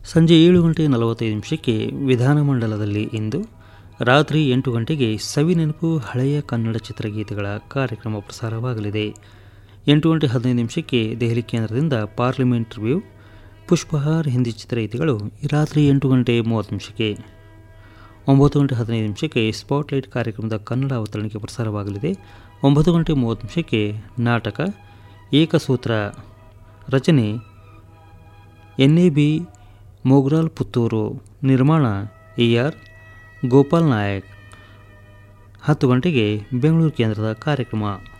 ಸಂಜೆ ಏಳು ಗಂಟೆ ನಲವತ್ತೈದು ನಿಮಿಷಕ್ಕೆ ವಿಧಾನಮಂಡಲದಲ್ಲಿ ಇಂದು ರಾತ್ರಿ ಎಂಟು ಗಂಟೆಗೆ ಸವಿನೆನಪು ಹಳೆಯ ಕನ್ನಡ ಚಿತ್ರಗೀತೆಗಳ ಕಾರ್ಯಕ್ರಮ ಪ್ರಸಾರವಾಗಲಿದೆ ಎಂಟು ಗಂಟೆ ಹದಿನೈದು ನಿಮಿಷಕ್ಕೆ ದೆಹಲಿ ಕೇಂದ್ರದಿಂದ ಪಾರ್ಲಿಮೆಂಟ್ ರಿವ್ಯೂ ಪುಷ್ಪಹಾರ್ ಹಿಂದಿ ಚಿತ್ರಗೀತೆಗಳು ಈ ರಾತ್ರಿ ಎಂಟು ಗಂಟೆ ಮೂವತ್ತು ನಿಮಿಷಕ್ಕೆ ಒಂಬತ್ತು ಗಂಟೆ ಹದಿನೈದು ನಿಮಿಷಕ್ಕೆ ಸ್ಪಾಟ್ಲೈಟ್ ಕಾರ್ಯಕ್ರಮದ ಕನ್ನಡ ಅವತರಣಿಕೆ ಪ್ರಸಾರವಾಗಲಿದೆ ಒಂಬತ್ತು ಗಂಟೆ ಮೂವತ್ತು ನಿಮಿಷಕ್ಕೆ ನಾಟಕ ಏಕಸೂತ್ರ ರಚನೆ N A B Mogral Puttur ನಿರ್ಮಾಣ ಎ ಆರ್ ಗೋಪಾಲ್ ನಾಯಕ್ ಹತ್ತು ಗಂಟೆಗೆ ಬೆಂಗಳೂರು ಕೇಂದ್ರದ ಕಾರ್ಯಕ್ರಮ